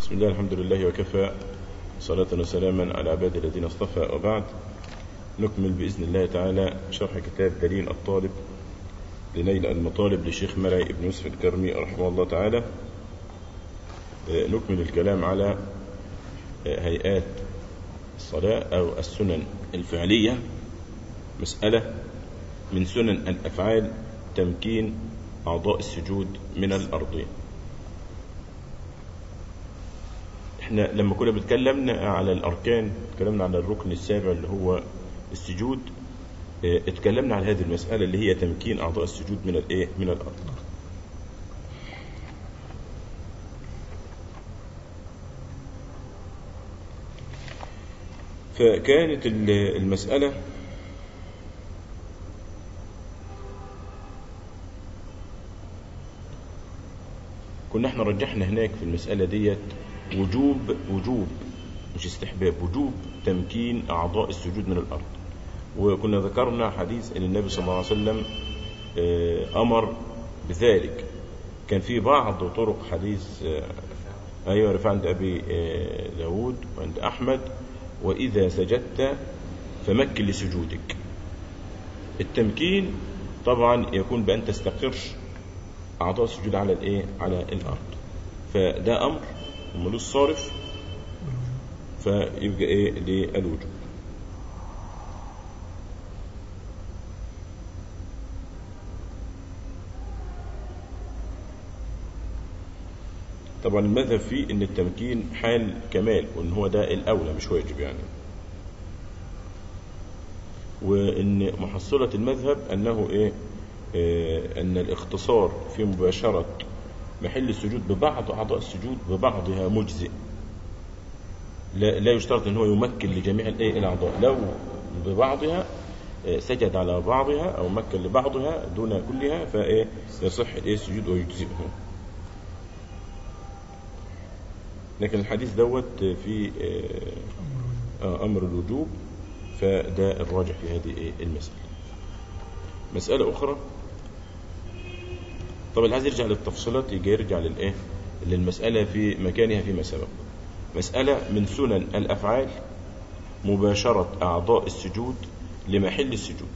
بسم الله الحمد لله وكفى صلاة وسلاما على عباد الذين اصطفى وبعد نكمل بإذن الله تعالى شرح كتاب دليل الطالب لنيل المطالب لشيخ مرعي بن يوسف الكرمي رحمه الله تعالى نكمل الكلام على هيئات الصلاة أو السنن الفعلية مسألة من سنن الأفعال تمكين أعضاء السجود من الأرضين احنا لما كنا بنتكلمنا على الأركان اتكلمنا على الركن السابع اللي هو السجود اه اتكلمنا على هذه المسألة اللي هي تمكين أعضاء السجود من الإيه من الأرض فكانت المسألة كنا احنا رجحنا هناك في المسألة ديت وجوب وجوب مش استحباب وجوب تمكين أعضاء السجود من الأرض وكنا ذكرنا حديث أن النبي صلى الله عليه وسلم أمر بذلك كان في بعض طرق حديث أيوة رفع عند أبي داود وعند أحمد وإذا سجدت فمكن لسجودك التمكين طبعا يكون بأن تستقر أعضاء السجود على الإيه؟ على الأرض فده أمر ملوش صارف فيبقى إيه للوجوب طبعا المذهب فيه ان التمكين حال كمال وان هو ده الاولى مش واجب يعني وان محصلة المذهب انه ايه آه ان الاختصار في مباشرة محل السجود ببعض اعضاء السجود ببعضها مجزئ لا, لا يشترط ان هو يمكن لجميع الايه الاعضاء لو ببعضها آه سجد على بعضها او مكن لبعضها دون كلها فايه يصح الايه السجود ويجزئه لكن الحديث دوت في أمر الوجوب فده الراجح في هذه المسألة مسألة أخرى طب اللي عايز يرجع للتفصيلات يجي يرجع للإيه للمسألة في مكانها فيما سبق مسألة من سنن الأفعال مباشرة أعضاء السجود لمحل السجود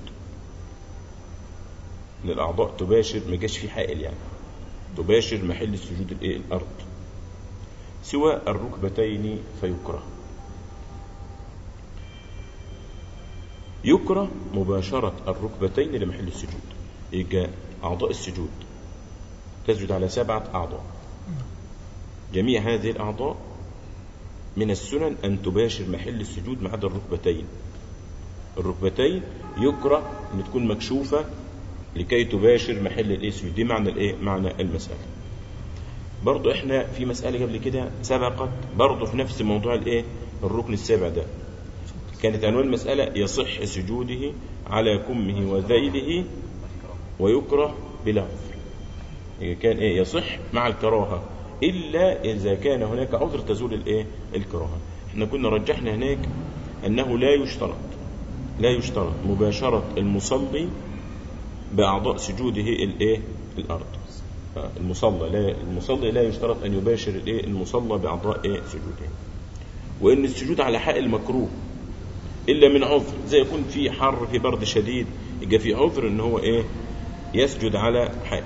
ان الأعضاء تباشر ما جاش في حائل يعني تباشر محل السجود الإيه الأرض سوى الركبتين فيكره يكره مباشرة الركبتين لمحل السجود يجي أعضاء السجود تسجد على سبعة أعضاء جميع هذه الأعضاء من السنن أن تباشر محل السجود ما عدا الركبتين الركبتين يكره أن تكون مكشوفة لكي تباشر محل السجود دي معنى الايه معنى المسألة برضو احنا في مسألة قبل كده سبقت برضو في نفس موضوع الايه الركن السابع ده كانت عنوان المسألة يصح سجوده على كمه وذيله ويكره بلا عذر كان ايه يصح مع الكراهة إلا إذا كان هناك عذر تزول الايه الكراهة احنا كنا رجحنا هناك أنه لا يشترط لا يشترط مباشرة المصلي بأعضاء سجوده الايه الأرض المصلى لا المصلي لا يشترط ان يباشر الايه المصلى باعضاء ايه سجوده وان السجود على حائل مكروه الا من عذر زي يكون في حر في برد شديد يبقى في عذر ان هو ايه يسجد على حائل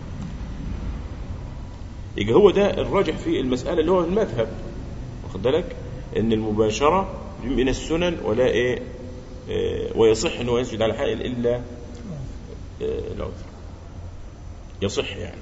يبقى هو ده الراجح في المساله اللي هو المذهب واخد بالك ان المباشره من السنن ولا ايه, إيه ويصح ان هو يسجد على حائل الا إيه العذر يصح يعني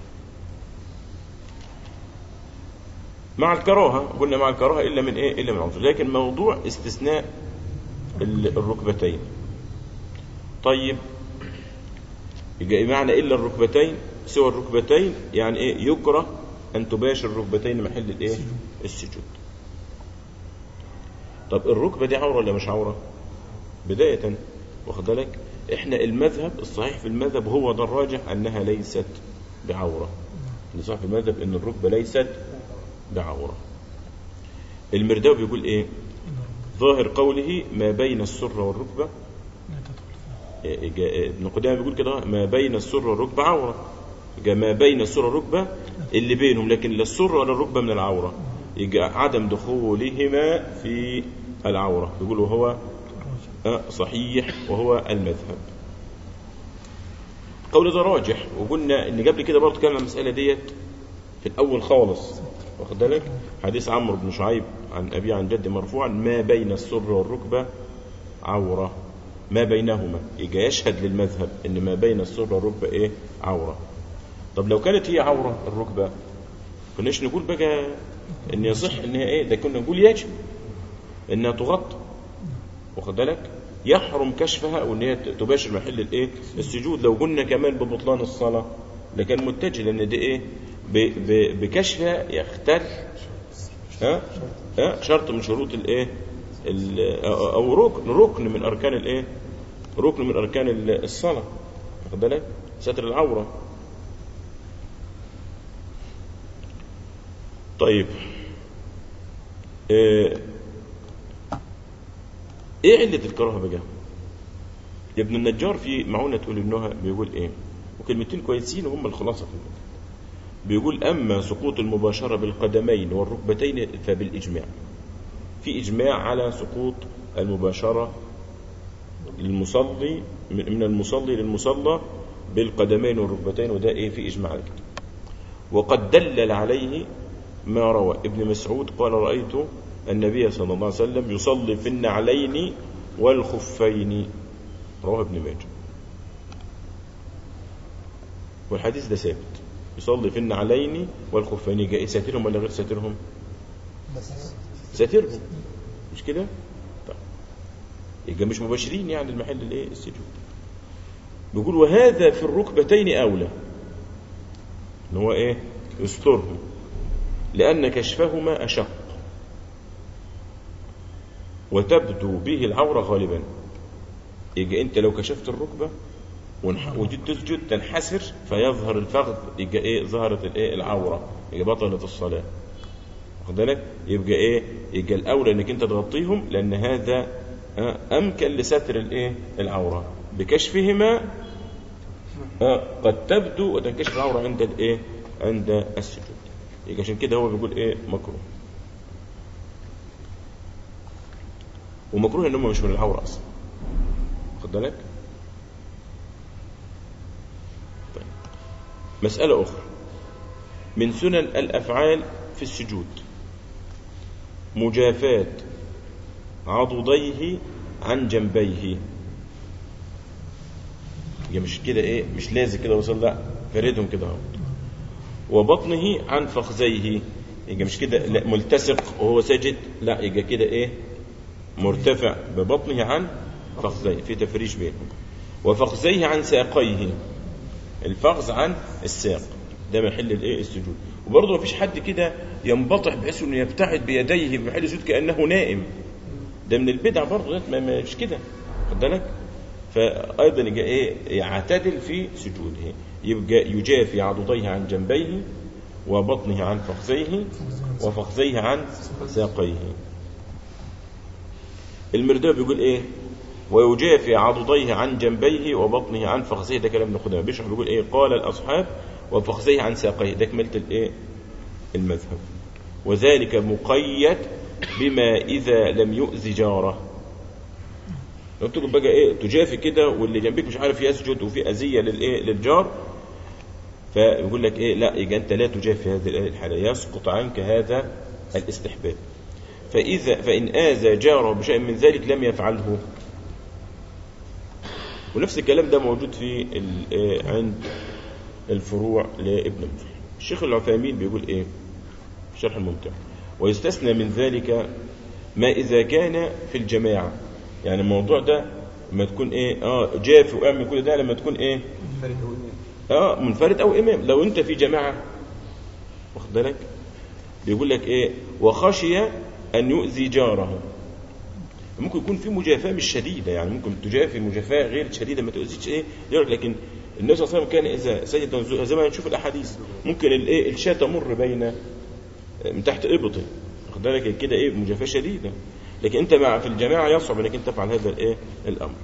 مع الكراهة قلنا مع الكراهة إلا من إيه إلا من عذر لكن موضوع استثناء الركبتين طيب يبقى معنى إلا الركبتين سوى الركبتين يعني إيه يكره أن تباشر الركبتين محل الإيه السجود طب الركبة دي عورة ولا مش عورة بداية واخد بالك احنا المذهب الصحيح في المذهب هو ده الراجح انها ليست بعورة الصحيح في المذهب ان الركبة ليست بعورة المرداوي بيقول ايه ظاهر قوله ما بين السرة والركبة ابن قدامة بيقول كده ما بين السرة والركبة عورة ما بين السرة والركبة اللي بينهم لكن لا السرة ولا الركبة من العورة يجي عدم دخولهما في العورة يقول وهو آه، صحيح وهو المذهب قول ده راجح وقلنا ان قبل كده برضه كان المسألة ديت في الأول خالص واخد بالك حديث عمرو بن شعيب عن أبي عن جد مرفوعا ما بين السر والركبة عورة ما بينهما يجي يشهد للمذهب ان ما بين السر والركبة ايه عورة طب لو كانت هي عورة الركبة كناش نقول بقى ان يصح ان هي ايه ده كنا نقول يجب انها تغطى واخد بالك يحرم كشفها وان هي تباشر محل الايه السجود لو قلنا كمان ببطلان الصلاه لكان متجه لان دي ايه ب- ب- بكشفها يختل ها ها شرط من شروط الايه ال- او ركن ركن من اركان الايه ركن من اركان ال- الصلاه واخد بالك ستر العوره طيب ايه ايه علة الكراهة بقى يا ابن النجار في معونة تقول انها بيقول ايه وكلمتين كويسين وهم الخلاصة في الموضوع. بيقول اما سقوط المباشرة بالقدمين والركبتين فبالاجماع في اجماع على سقوط المباشرة للمصلي من من المصلي للمصلى بالقدمين والركبتين وده ايه في اجماع على كده وقد دلل عليه ما روى ابن مسعود قال رأيت النبي صلى الله عليه وسلم يصلي في النعلين والخفين رواه ابن ماجه والحديث ده ثابت يصلي في النعلين والخفين جاء ساترهم ولا غير ساترهم ساترهم مش كده طيب يبقى مش مباشرين يعني المحل الايه السجود بيقول وهذا في الركبتين اولى ان هو ايه يسترهم لأن كشفهما أشق وتبدو به العورة غالبا يجي أنت لو كشفت الركبة ونح- وجيت تسجد تنحسر فيظهر الفخذ يبقى ايه ظهرت الايه العوره يبقى بطلت الصلاه واخد بالك يبقى ايه يبقى الاولى انك انت تغطيهم لان هذا آه، امكن لستر الايه العوره بكشفهما آه، قد تبدو وتنكشف العوره عند الايه عند السجود يبقى عشان كده هو بيقول ايه مكروه ومكروه ان هم مش من العوره اصلا واخد بالك طيب. مسألة أخرى من سنن الأفعال في السجود مجافاة عضديه عن جنبيه يبقى مش كده ايه مش لازق كده وصل لا فردهم كده اهو وبطنه عن فخذيه يبقى مش كده لا ملتصق وهو ساجد لا يبقى كده ايه مرتفع ببطنه عن فخذيه في تفريش بينهم وفخذيه عن ساقيه الفخذ عن الساق ده محل الايه السجود وبرضه ما فيش حد كده ينبطح بحيث انه يبتعد بيديه بمحل السجود كانه نائم ده من البدع برضه ده ما- ما- مش كده خد بالك فايضا يبقى ايه يعتدل في سجوده يبقى يجافي عضديه عن جنبيه وبطنه عن فخذيه وفخذيه عن ساقيه المرداوي بيقول ايه ويجافي عضديه عن جنبيه وبطنه عن فخذيه ده كلام ابن خدامه بيشرح بيقول ايه قال الاصحاب وفخذيه عن ساقيه ده كملة الايه المذهب وذلك مقيد بما اذا لم يؤذي جاره لو تقول بقى ايه تجافي كده واللي جنبك مش عارف يسجد وفي اذيه للايه للجار فيقول لك ايه لا يبقى انت لا تجافي هذه الحاله يسقط عنك هذا الاستحباب فإذا فإن آذى جاره بشيء من ذلك لم يفعله ونفس الكلام ده موجود في ال- آه، عند الفروع لابن مفلح الشيخ العثيمين بيقول ايه في شرح الممتع ويستثنى من ذلك ما إذا كان في الجماعة يعني الموضوع ده لما تكون ايه اه جافي واعمل كل ده لما تكون ايه اه منفرد او امام لو انت في جماعه واخد بالك بيقول لك ايه وخشي ان يؤذي جاره ممكن يكون في مجافاه مش شديده يعني ممكن تجافي مجافاه غير شديده ما تؤذيش ايه جارك لكن النبي صلى الله عليه وسلم كان اذا سجد زي ما نشوف الاحاديث ممكن الايه الشاة تمر بين من تحت ابطه واخد بالك كده ايه مجافاه شديده لكن انت مع في الجماعه يصعب انك انت تفعل هذا الايه الامر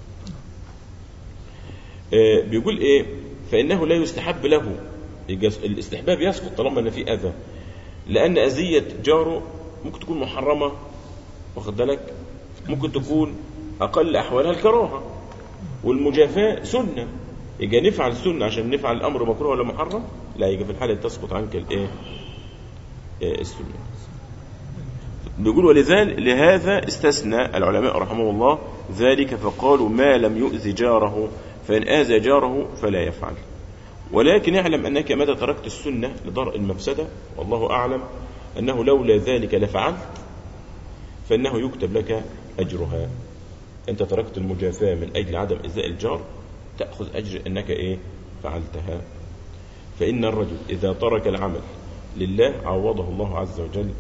آه، بيقول ايه فانه لا يستحب له يبقى الاستحباب يسقط طالما ان في اذى لأن أذية جاره ممكن تكون محرمة واخد بالك ممكن تكون أقل أحوالها الكراهة والمجافاة سنة يبقى نفعل سنة عشان نفعل الأمر مكروه ولا محرم لا يبقى في الحالة دي تسقط عنك الإيه إيه السنة بيقول ولذلك لهذا استثنى العلماء رحمه الله ذلك فقالوا ما لم يؤذي جاره فإن آذى جاره فلا يفعل ولكن اعلم أنك متى تركت السنة لدرء المفسدة والله أعلم أنه لولا ذلك لفعلت فإنه يكتب لك أجرها أنت تركت المجافاة من أجل عدم إزاء الجار تأخذ أجر أنك إيه فعلتها فإن الرجل إذا ترك العمل لله عوضه الله عز وجل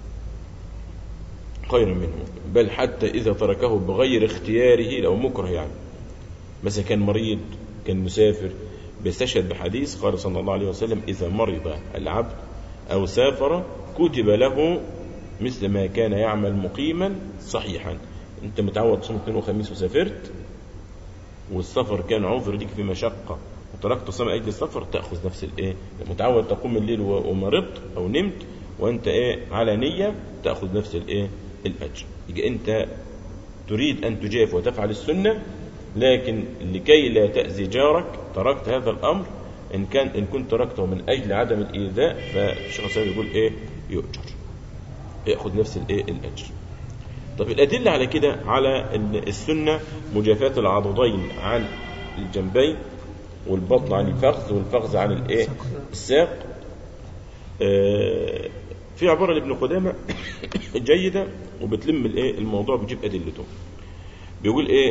خيرا منه بل حتى إذا تركه بغير اختياره لو مكره يعني مثلا كان مريض كان مسافر بيستشهد بحديث قال صلى الله عليه وسلم إذا مرض العبد أو سافر كتب له مثل ما كان يعمل مقيما صحيحا انت متعود تصوم اثنين وخميس وسافرت والسفر كان عذر ليك في مشقة وتركت صوم أجل السفر تأخذ نفس الإيه متعود تقوم الليل ومرضت أو نمت وأنت إيه على نية تأخذ نفس الإيه الأجر يبقى أنت تريد أن تجاف وتفعل السنة لكن لكي لا تأذي جارك تركت هذا الأمر إن كان إن كنت تركته من أجل عدم الإيذاء فالشيخ الإسلام يقول إيه يؤجر يأخذ نفس الإيه الأجر طب الأدلة على كده على أن السنة مجافاة العضدين عن الجنبين والبطن عن الفخذ والفخذ عن الإيه الساق آه في عبارة لابن قدامة جيدة وبتلم الإيه الموضوع بتجيب أدلته بيقول إيه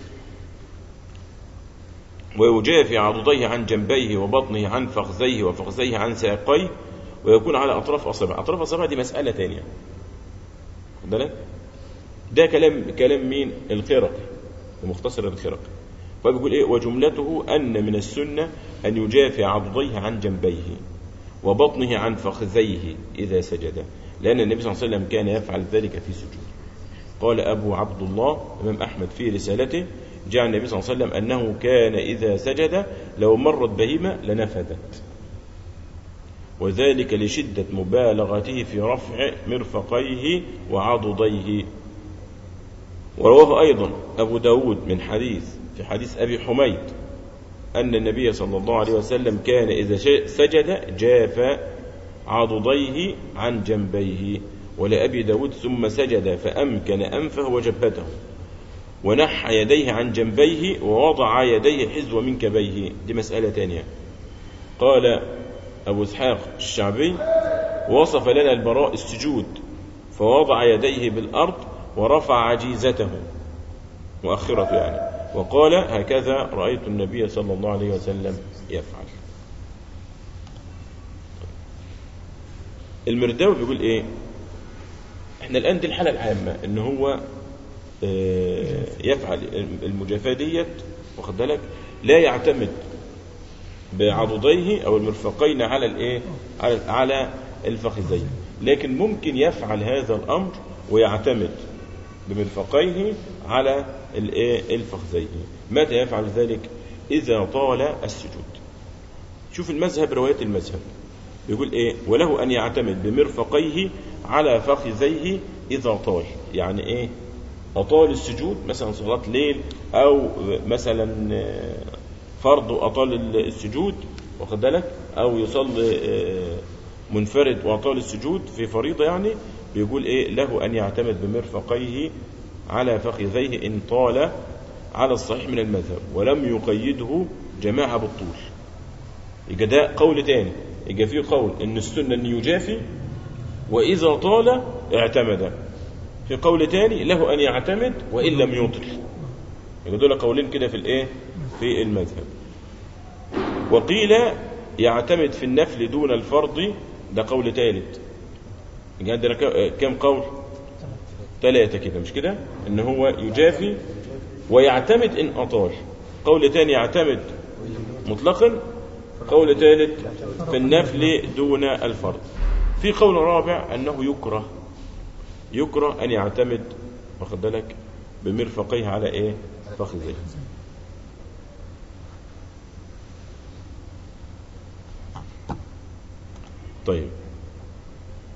ويجافي عضديه عن جنبيه وبطنه عن فخذيه وفخذيه عن ساقيه ويكون على أطراف أصابع أطراف أصابع دي مسألة تانية بالك ده كلام كلام مين الخرقي ومختصر الخرقي فبيقول ايه وجملته ان من السنه ان يجافي عضديه عن جنبيه وبطنه عن فخذيه اذا سجد لان النبي صلى الله عليه وسلم كان يفعل ذلك في سجود قال ابو عبد الله امام احمد في رسالته جاء النبي صلى الله عليه وسلم انه كان اذا سجد لو مرت بهيمه لنفذت وذلك لشده مبالغته في رفع مرفقيه وعضديه ورواه أيضا أبو داود من حديث في حديث أبي حميد أن النبي صلى الله عليه وسلم كان إذا سجد جاف عضديه عن جنبيه ولأبي داود ثم سجد فأمكن أنفه وجبهته ونحى يديه عن جنبيه ووضع يديه حزو منكبيه دي مسألة تانية قال أبو إسحاق الشعبي وصف لنا البراء السجود فوضع يديه بالأرض ورفع عجيزته مؤخرة يعني وقال هكذا رأيت النبي صلى الله عليه وسلم يفعل المرداوي بيقول ايه احنا الان دي الحالة العامة ان هو اه يفعل المجافاة ديت واخد بالك لا يعتمد بعضديه او المرفقين على الايه على على الفخذين لكن ممكن يفعل هذا الامر ويعتمد بمرفقيه على الايه الفخذين متى يفعل ذلك اذا طال السجود شوف المذهب روايه المذهب بيقول ايه وله ان يعتمد بمرفقيه على فخذيه اذا طال يعني ايه اطال السجود مثلا صلاه ليل او مثلا فرض واطال السجود واخد بالك او يصلي منفرد واطال السجود في فريضه يعني بيقول ايه له ان يعتمد بمرفقيه على فخذيه ان طال على الصحيح من المذهب ولم يقيده جماعه بالطول يبقى ده قول تاني يبقى فيه قول ان السنه ان يجافي واذا طال اعتمد في قول تاني له ان يعتمد وان لم يطل يبقى دول قولين كده في الايه في المذهب وقيل يعتمد في النفل دون الفرض ده قول ثالث يبقى عندنا كم قول ثلاثة كده مش كده ان هو يجافي ويعتمد ان اطال قول ثاني يعتمد مطلقا قول ثالث في النفل دون الفرض في قول رابع انه يكره يكره ان يعتمد واخد بالك بمرفقيه على ايه فخذيه طيب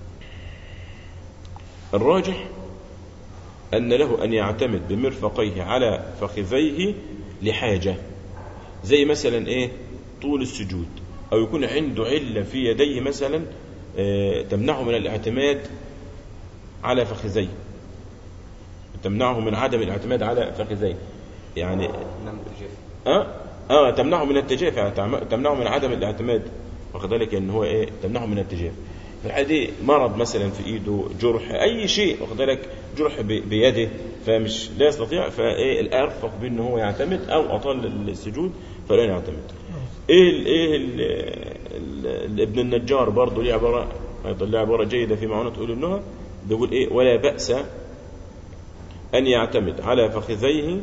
الراجح أن له أن يعتمد بمرفقيه على فخذيه لحاجة زي مثلا إيه طول السجود أو يكون عنده علة في يديه مثلا آه، تمنعه من الاعتماد على فخذيه تمنعه من عدم الاعتماد على فخذيه يعني نعم بالجاف اه اه تمنعه من التجاف يعني تعم- تمنعه من عدم الاعتماد واخد بالك ان هو ايه تمنعه من التجاف في الحالة دي مرض مثلا في ايده جرح اي شيء واخد بالك جرح ب- بيده فمش لا يستطيع فايه الارفق بان هو يعتمد او اطال السجود فلا يعتمد ايه ال ايه ال ال ابن النجار برضه ليه عباره ايضا ليه عباره جيده في معونه تقول انها بيقول ايه ولا باس ان يعتمد على فخذيه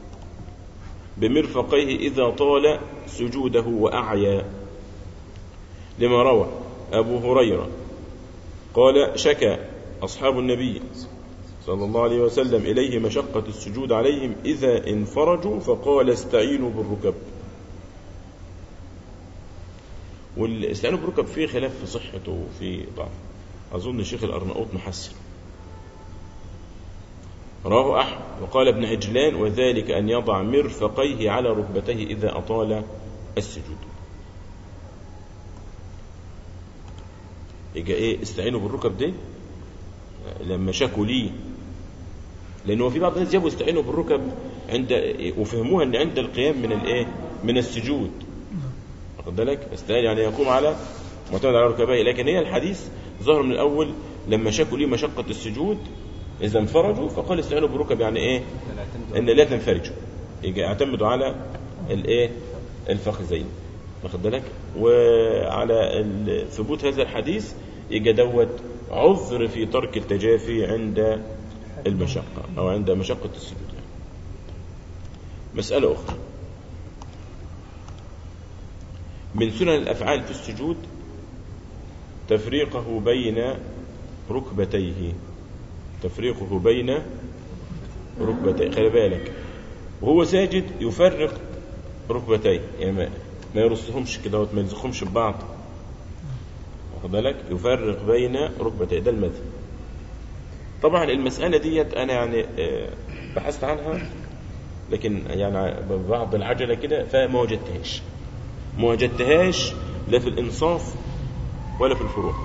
بمرفقيه إذا طال سجوده وأعيا لما روى أبو هريرة قال شكى أصحاب النبي صلى الله عليه وسلم إليه مشقة السجود عليهم إذا انفرجوا فقال استعينوا بالركب والاستعانوا بالركب فيه خلاف في صحته وفي ضعف أظن الشيخ الأرناؤوط محسن رواه أحمد وقال ابن عجلان وذلك أن يضع مرفقيه على ركبتيه إذا أطال السجود يجي إيه استعينوا بالركب دي لما شكوا ليه لأنه في بعض الناس جابوا استعينوا بالركب عند وفهموها أن عند القيام من الإيه من السجود واخد بالك استعين يعني يقوم على معتمد على ركبيه لكن هي الحديث ظهر من الأول لما شكوا ليه مشقة السجود إذا انفرجوا فقال استعينوا بالركب يعني إيه ان لا تنفرجوا يجي اعتمدوا على الايه الفخذين واخد بالك وعلى ال- ثبوت هذا الحديث يجي دوت عذر في ترك التجافي عند المشقة أو عند مشقة السجود يعني. مسألة أخرى من سنن الأفعال في السجود تفريقه بين ركبتيه تفريقه بين ركبتيه خلي بالك وهو ساجد يفرق ركبتيه يعني ما, ما يرصهمش كده ما يلزقهمش ببعض واخد بالك يفرق بين ركبتيه ده المذهب طبعا المسألة ديت أنا يعني آه، بحثت عنها لكن يعني ببعض العجلة كده فما وجدتهاش ما وجدتهاش لا في الإنصاف ولا في الفروع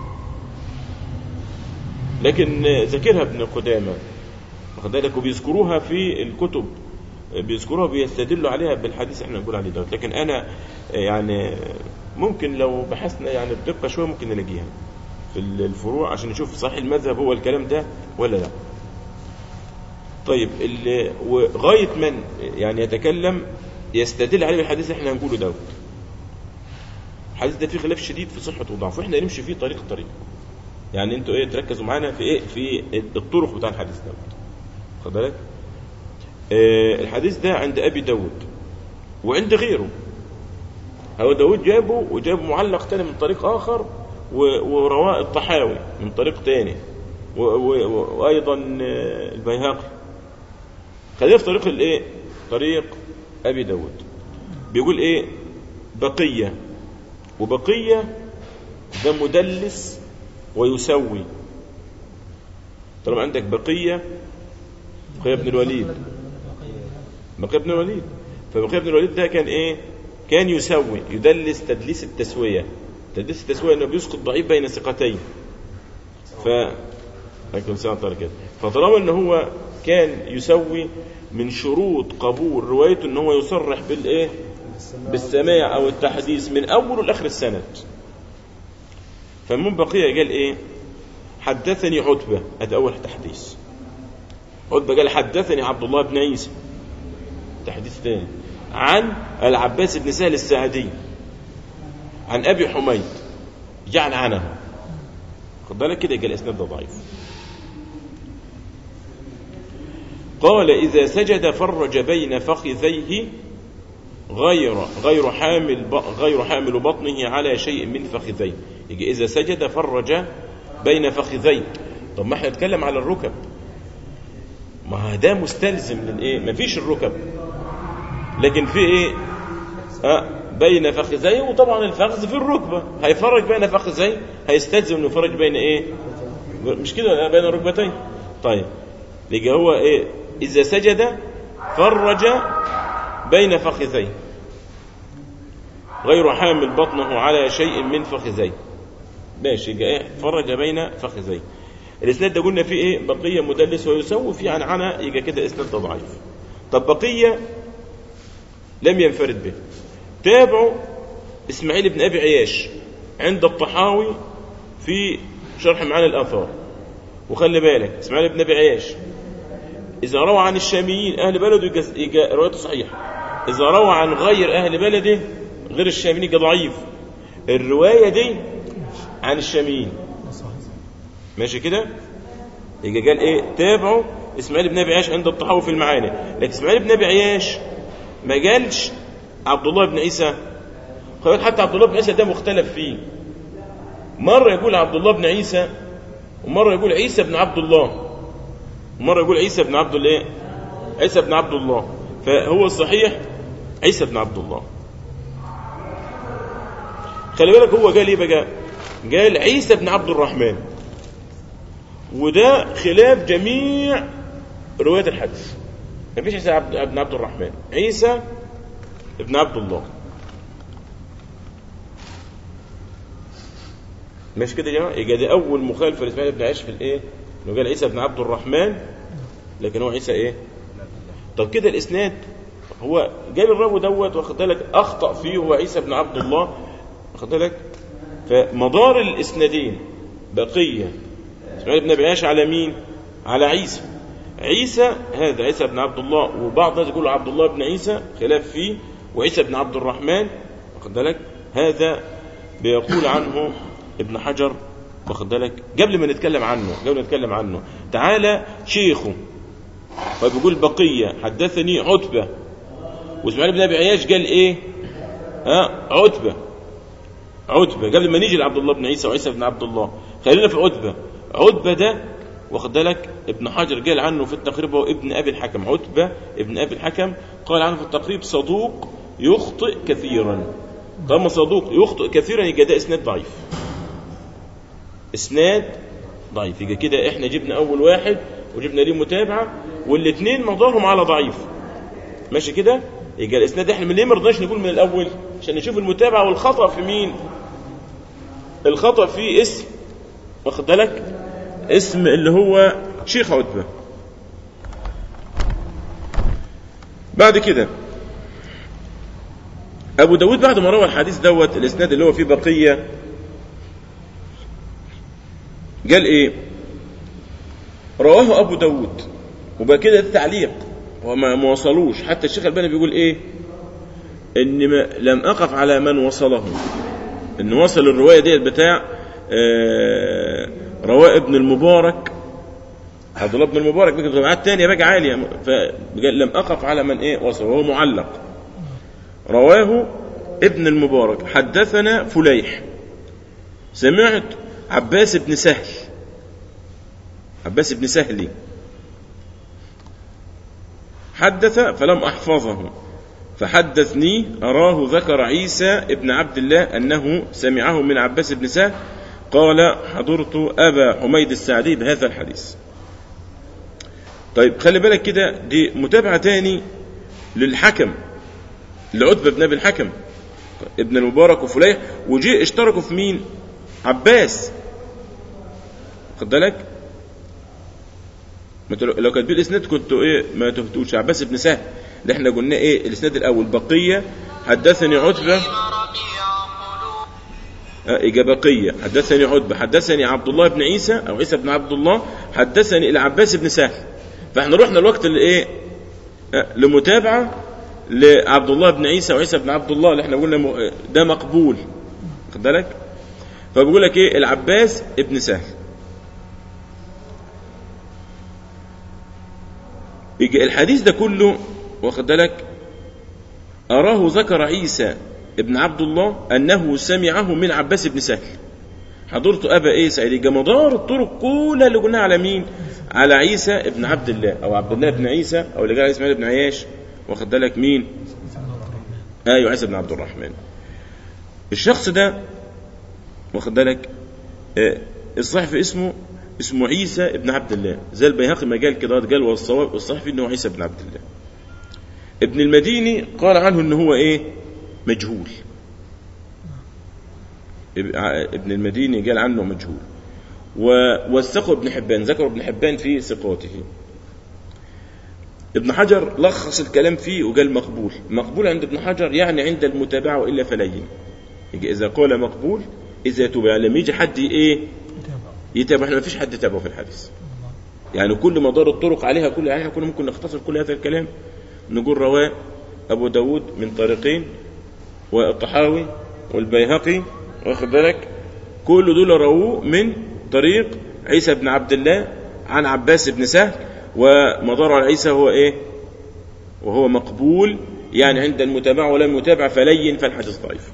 لكن آه، ذاكرها ابن قدامة واخد بالك وبيذكروها في الكتب بيذكروها بيستدلوا عليها بالحديث احنا نقول عليه دوت لكن انا يعني ممكن لو بحثنا يعني بدقه شويه ممكن نلاقيها في الفروع عشان نشوف صحيح المذهب هو الكلام ده ولا لا طيب اللي وغايه من يعني يتكلم يستدل عليه بالحديث اللي احنا هنقوله دوت الحديث ده فيه خلاف شديد في صحته وضعفه واحنا نمشي فيه طريق طريق يعني انتوا ايه تركزوا معانا في ايه في الطرق بتاع الحديث دوت خد بالك آه، الحديث ده عند ابي داود وعند غيره هو داود جابه وجاب معلق تاني من طريق اخر و- ورواه الطحاوي من طريق تاني و- و- وايضا آه، البيهقي خلينا في طريق الايه طريق ابي داود بيقول ايه بقيه وبقيه ده مدلس ويسوي طالما عندك بقيه بقيه بن الوليد بقيه بن الوليد فبقيه بن الوليد ده كان ايه كان يسوي يدلس تدليس التسويه تدليس التسويه انه بيسقط ضعيف بين ثقتين ف عليكم السلام ورحمة الله كده فطالما ان هو كان يسوي من شروط قبول روايته ان هو يصرح بالايه بالسماع او التحديث من اول لاخر السند فمن بقيه قال ايه حدثني عتبه ادي اول تحديث عتبه قال حدثني عبد الله بن عيسى تحديث ثاني عن العباس بن سهل الساعدي عن ابي حميد جعل عنه خد بالك كده يبقى الاسناد ده ضعيف قال اذا سجد فرج بين فخذيه غير غير حامل ب- غير حامل بطنه على شيء من فخذيه يجي اذا سجد فرج بين فخذيه طب ما احنا نتكلم على الركب ما ده مستلزم للايه ما فيش الركب لكن في ايه آه بين فخذيه وطبعا الفخذ في الركبه هيفرج بين فخذيه هيستلزم انه يفرج بين ايه مش كده بين الركبتين طيب يبقى هو ايه اذا سجد فرج بين فخذيه غير حامل بطنه على شيء من فخذيه ماشي يبقى ايه فرج بين فخذيه الاسناد ده قلنا فيه ايه بقيه مدلس ويسوي فيه عن عنا يبقى كده اسناد ده ضعيف طب بقيه لم ينفرد به تابعوا اسماعيل بن ابي عياش عند الطحاوي في شرح معاني الاثار وخلي بالك اسماعيل بن ابي عياش اذا روى عن الشاميين اهل بلده يبقى- يبقى روايته صحيحه اذا روى عن غير اهل بلده غير الشاميين يبقى ضعيف الروايه دي عن الشاميين صحيح ماشي كده يبقى قال ايه تابعوا اسماعيل بن ابي عياش عند الطحاوي في المعاني لكن اسماعيل بن ابي عياش ما قالش عبد الله بن عيسى خلي بالك حتى عبد الله بن عيسى ده مختلف فيه مره يقول عبد الله بن عيسى ومره يقول عيسى بن عبد الله ومره يقول عيسى بن عبد الايه عيسى بن عبد الله فهو الصحيح عيسى بن عبد الله خلي بالك هو قال ايه بقى قال عيسى بن عبد الرحمن وده خلاف جميع روايات الحديث ما فيش عيسى عبد ابن عبد الرحمن عيسى ابن عبد الله مش كده يا جماعه يبقى دي اول مخالفه لاسماعيل بن عياش في الايه انه قال عيسى بن عبد الرحمن لكن هو عيسى ايه طب كده الاسناد هو جاب الراوي دوت واخد بالك اخطا فيه هو عيسى بن عبد الله واخد بالك فمدار الاسنادين بقيه اسماعيل بن ابي عياش على مين على عيسى عيسى هذا عيسى بن عبد الله وبعض الناس يقولوا عبد الله بن عيسى خلاف فيه وعيسى بن عبد الرحمن واخد بالك هذا بيقول عنه ابن حجر واخد بالك قبل ما نتكلم عنه قبل ما نتكلم عنه تعالى شيخه فبيقول بقية حدثني عتبة واسماعيل بن ابي عياش قال ايه ها عتبة عتبة قبل ما نيجي لعبد الله بن عيسى وعيسى بن عبد الله خلينا في عتبة عتبة ده واخد بالك ابن حجر قال عنه في التقريب هو ابن ابي الحكم عتبة ابن ابي الحكم قال عنه في التقريب صدوق يخطئ كثيرا طالما صدوق يخطئ كثيرا يبقى ده اسناد ضعيف اسناد ضعيف يبقى كده احنا جبنا اول واحد وجبنا ليه متابعه والاثنين مدارهم على ضعيف ماشي كده يبقى الاسناد احنا من ليه ما رضناش نقول من الاول عشان نشوف المتابعه والخطا في مين الخطا في اسم واخد بالك اسم اللي هو شيخ عتبه بعد كده ابو داود بعد ما روى الحديث دوت الاسناد اللي هو فيه بقيه قال ايه رواه ابو داود وبقى كده ده تعليق وما ما وصلوش حتى الشيخ الباني بيقول ايه ان ما لم اقف على من وصله ان وصل الروايه ديت بتاع آه رواه ابن المبارك عبد الله بن المبارك بقى جماعات تانية بقى عالية فقال لم أقف على من إيه وصل وهو معلق رواه ابن المبارك حدثنا فليح سمعت عباس بن سهل عباس بن سهلي حدث فلم أحفظه فحدثني أراه ذكر عيسى ابن عبد الله أنه سمعه من عباس بن سهل قال حضرت أبا حميد السعدي بهذا الحديث طيب خلي بالك كده دي متابعة تاني للحكم لعتبة بن أبي الحكم ابن المبارك وفليح وجي اشتركوا في مين عباس خد بالك ما انتوا لو كانت الاسناد كنتوا ايه ما تقولش عباس بن سهل اللي احنا قلنا ايه الاسناد الاول بقيه حدثني عتبه إجا بقية حدثني عتبة حدثني عبد الله بن عيسى أو عيسى بن عبد الله حدثني العباس بن سهل فاحنا رحنا الوقت اللي ايه لمتابعة لعبد الله بن عيسى وعيسى بن عبد الله اللي احنا قلنا ده مقبول خد بالك فبيقول لك ايه العباس ابن سهل يجي الحديث ده كله واخد بالك أراه ذكر عيسى ابن عبد الله أنه سمعه من عباس بن سهل حضرت أبا إيه سعيد يجي مدار الطرق كلها اللي قلناها على مين على عيسى ابن عبد الله أو عبد الله بن عيسى أو اللي قال إسماعيل بن عياش واخد بالك مين أيوة عيسى بن عبد الرحمن الشخص ده واخد بالك آه الصحيح في اسمه اسمه عيسى ابن عبد الله زي البيهقي ما قال كده قال والصواب والصحيح فيه انه عيسى ابن عبد الله ابن المديني قال عنه ان هو ايه مجهول ابن المديني قال عنه مجهول ووثقه ابن حبان ذكر ابن حبان في ثقاته ابن حجر لخص الكلام فيه وقال مقبول مقبول عند ابن حجر يعني عند المتابعة وإلا فلين إذا قال مقبول إذا تبع لم يجي حد إيه يتابع احنا ما فيش حد تابعه في الحديث يعني كل مدار الطرق عليها كل عليها كنا ممكن نختصر كل هذا الكلام نقول رواه أبو داود من طريقين والطحاوي والبيهقي واخد بالك كل دول رووه من طريق عيسى بن عبد الله عن عباس بن سهل ومدار على عيسى هو ايه وهو مقبول يعني عند المتابعة ولم يتابع فلين فالحديث ضعيف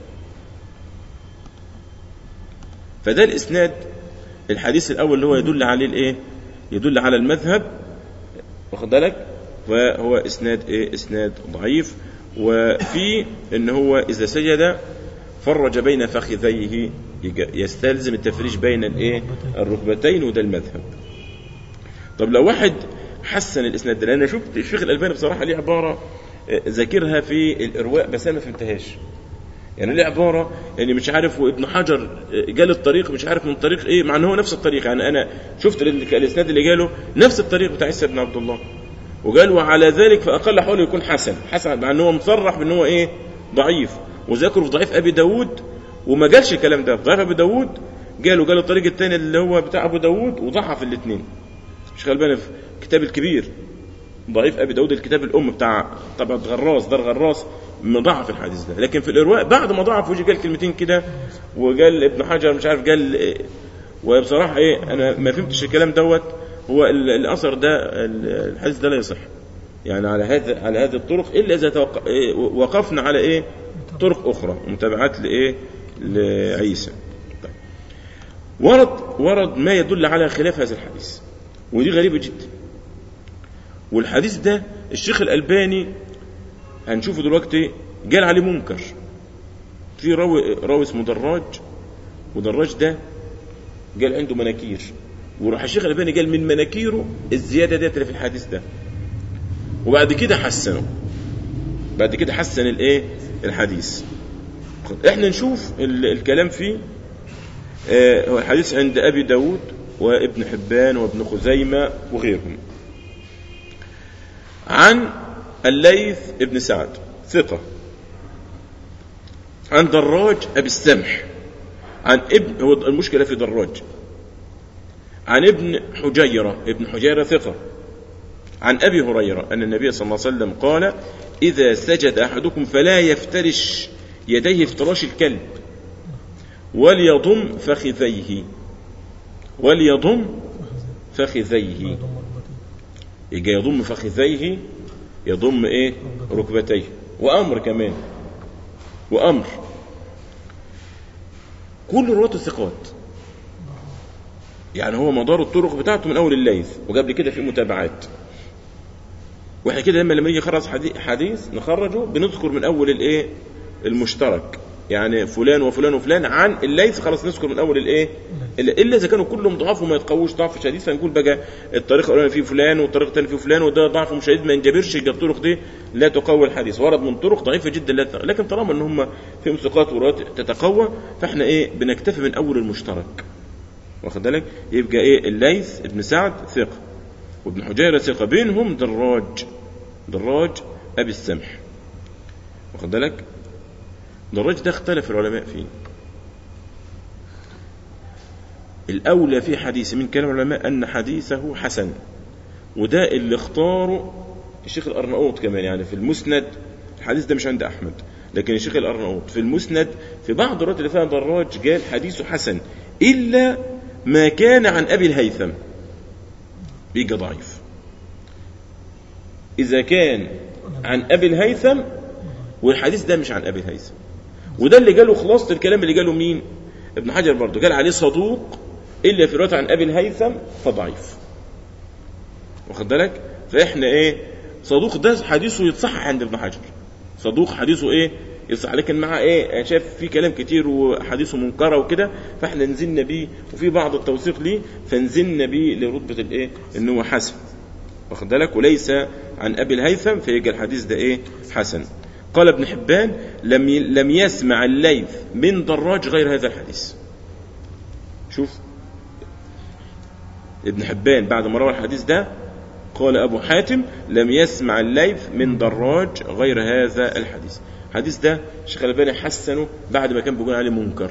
فده الإسناد الحديث الأول اللي هو يدل عليه الإيه يدل على المذهب واخد بالك فهو إسناد إيه إسناد ضعيف وفي إن هو إذا سجد فرج بين فخذيه يستلزم التفريج بين الايه الركبتين وده المذهب طب لو واحد حسن الاسناد ده انا شفت الشيخ الالباني بصراحه ليه عباره ذاكرها في الارواء بس انا ما فهمتهاش يعني ليه عباره يعني مش عارف وابن حجر جال الطريق مش عارف من طريق ايه مع ان هو نفس الطريق يعني انا شفت الاسناد اللي جاله نفس الطريق بتاع عيسى بن عبد الله وقال وعلى ذلك فاقل حوله يكون حسن حسن مع ان هو مصرح بان هو ايه ضعيف وذكره في ضعيف ابي داود وما قالش الكلام ده في ضعيف ابي داود قالوا قالوا الطريق الثاني اللي هو بتاع ابو داود وضعف الاثنين مش غلبان في الكتاب الكبير ضعيف ابي داود الكتاب الام بتاع طبعا غراس دار غراس مضاعف الحديث ده لكن في الارواء بعد ما ضعف وجي قال كلمتين كده وقال ابن حجر مش عارف قال إيه وبصراحه ايه انا ما فهمتش الكلام دوت هو الاثر ده الحديث ده لا يصح يعني على هذا على هذه الطرق الا اذا توق... إيه وقفنا على ايه طرق اخرى متابعات لايه لعيسى طيب. ورد ورد ما يدل على خلاف هذا الحديث ودي غريبه جدا والحديث ده الشيخ الالباني هنشوفه دلوقتي قال عليه منكر في راوي راوي اسمه دراج ودراج ده قال عنده مناكير وراح الشيخ الالباني قال من مناكيره الزياده ديت اللي في الحديث ده وبعد كده حسنه بعد كده حسن الايه الحديث احنا نشوف الكلام فيه آه هو الحديث عند ابي داود وابن حبان وابن خزيمه وغيرهم عن الليث ابن سعد ثقة عن دراج أبي السمح عن ابن هو المشكلة في دراج عن ابن حجيرة ابن حجيرة ثقة عن أبي هريرة أن النبي صلى الله عليه وسلم قال إذا سجد أحدكم فلا يفترش يديه افتراش الكلب وليضم فخذيه وليضم فخذيه يجي يضم فخذيه يضم ايه ركبتيه وامر كمان وامر كل رواته ثقات يعني هو مدار الطرق بتاعته من اول الليث وقبل كده في متابعات واحنا كده لما لما نيجي نخرج حديث نخرجه بنذكر من اول الايه المشترك يعني فلان وفلان وفلان عن الليث خلاص نذكر من اول الايه الا اذا كانوا كلهم ضعاف وما يتقووش ضعف شديد فنقول بقى الطريق الاولاني فيه فلان والطريق الثاني فيه فلان وده ضعف شديد ما ينجبرش يبقى الطرق دي لا تقوي الحديث ورد من طرق ضعيفه جدا لا تقوى. لكن طالما ان هم فيهم ثقات ورات تتقوى فاحنا ايه بنكتفي من اول المشترك واخد بالك يبقى ايه الليث ابن سعد ثقه وابن حجيره ثقه بينهم دراج دراج ابي السمح واخد بالك دراج ده اختلف العلماء فيه الأولى في حديث من كلام العلماء أن حديثه حسن وده اللي اختاره الشيخ الأرناؤوط كمان يعني في المسند الحديث ده مش عند أحمد لكن الشيخ الأرناؤوط في المسند في بعض الروايات اللي فيها دراج قال حديثه حسن إلا ما كان عن أبي الهيثم بيجي ضعيف إذا كان عن أبي الهيثم والحديث ده مش عن أبي الهيثم وده اللي قاله خلاصة الكلام اللي قاله مين ابن حجر برضه قال عليه صدوق إلا في رواية عن أبي الهيثم فضعيف واخد بالك فإحنا إيه صدوق ده حديثه يتصحح عند ابن حجر صدوق حديثه إيه يصح لكن مع ايه أنا شايف في كلام كتير وحديثه منكره وكده فاحنا نزلنا بيه وفي بعض التوثيق ليه فنزلنا بيه لرتبه الايه ان هو حسن واخد بالك وليس عن ابي الهيثم فيجي الحديث ده ايه حسن قال ابن حبان لم ي... لم يسمع الليث من دراج غير هذا الحديث شوف ابن حبان بعد ما روى الحديث ده قال أبو حاتم لم يسمع الليث من دراج غير هذا الحديث الحديث ده الشيخ الألباني حسنه بعد ما كان بيقول عليه منكر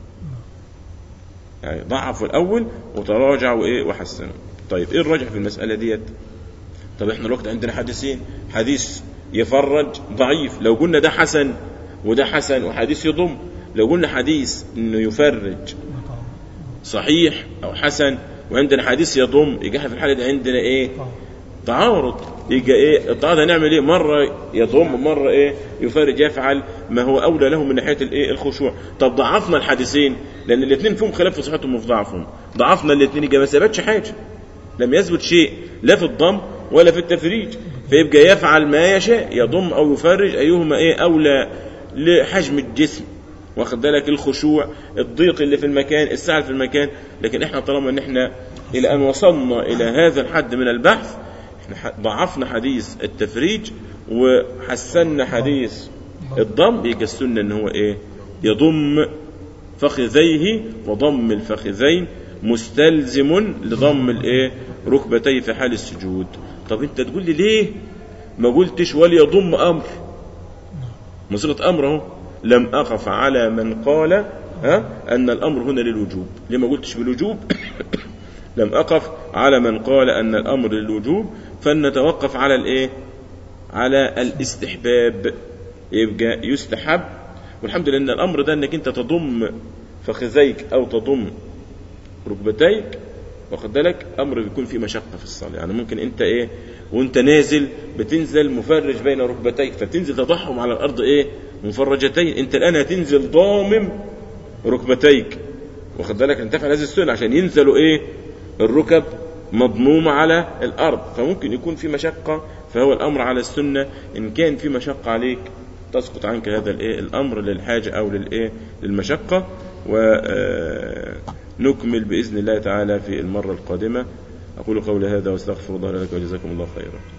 يعني ضعفوا الأول وتراجع وإيه وحسنه طيب إيه الراجح في المسألة ديت طب إحنا الوقت عندنا حديثين حديث يفرج ضعيف لو قلنا ده حسن وده حسن وحديث يضم لو قلنا حديث انه يفرج صحيح او حسن وعندنا حديث يضم يبقى احنا في الحاله دي عندنا ايه تعارض يبقى ايه التعارض هنعمل ايه مره يضم مره ايه يفرج يفعل ما هو اولى له من ناحيه الايه الخشوع طب ضعفنا الحديثين لان الاثنين فيهم خلاف في صحتهم وفي ضعفهم ضعفنا الاثنين يبقى ما ثبتش حاجه لم يثبت شيء لا في الضم ولا في التفريج فيبقى يفعل ما يشاء يضم او يفرج ايهما ايه اولى لحجم الجسم واخد بالك الخشوع الضيق اللي في المكان السعه في المكان لكن احنا طالما ان احنا الى ان وصلنا الى هذا الحد من البحث احنا ضعفنا حديث التفريج وحسنا حديث الضم يبقى السنه ان هو ايه يضم فخذيه وضم الفخذين مستلزم لضم الايه ركبتيه في حال السجود طب انت تقول لي ليه ما قلتش وليضم امر مصيغه امر اهو لم اقف على من قال ها ان الامر هنا للوجوب ليه ما قلتش بالوجوب لم اقف على من قال ان الامر للوجوب فلنتوقف على الايه على الاستحباب يبقى يستحب والحمد لله ان الامر ده انك انت تضم فخذيك او تضم ركبتيك واخد بالك امر بيكون فيه مشقه في الصلاه يعني ممكن انت ايه وانت نازل بتنزل مفرج بين ركبتيك فتنزل تضعهم على الارض ايه مفرجتين انت الان هتنزل ضامم ركبتيك واخد بالك انت تفعل هذه السنه عشان ينزلوا ايه الركب مضمومه على الارض فممكن يكون في مشقه فهو الامر على السنه ان كان في مشقه عليك تسقط عنك هذا الايه الامر للحاجه او للايه للمشقه ونكمل باذن الله تعالى في المره القادمه اقول قولي هذا واستغفر الله لك وجزاكم الله خيرا